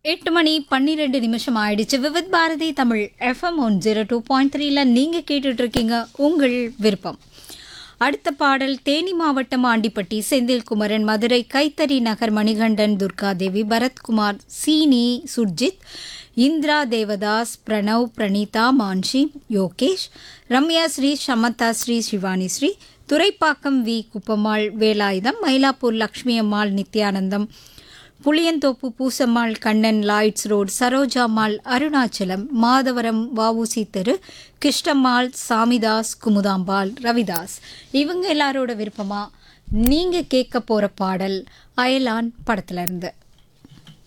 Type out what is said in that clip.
எட்டு மணி பன்னிரெண்டு நிமிஷம் ஆயிடுச்சு Vividh Bharati Tamil FM one zero two point த்ரீல நீங்கள் கேட்டுட்டு இருக்கீங்க உங்கள் விருப்பம் அடுத்த பாடல் தேனி மாவட்டம் ஆண்டிப்பட்டி செந்தில்குமரன் மதுரை கைத்தறி நகர் Manikandan Durgadevi Bharathkumar Seeni Surjith Indira Devadas Pranav Praneetha Manshi Yogesh Ramya Sri Samatha Sri Shivani Sri Thuraipakkam V Kuppammal Velayutham Mylapore Lakshmi Ammal Nithyanandam Puliyanthope Poosammal Kannan Lloyds road Sarojammal Arunachalam Madhavaram வஉசி தெரு கிருஷ்ணம்மாள் சாமிதாஸ் குமுதாம்பாள் ரவிதாஸ் இவங்க எல்லாரோட விருப்பமா நீங்க கேட்க போற பாடல் அயலான் படத்துல இருந்து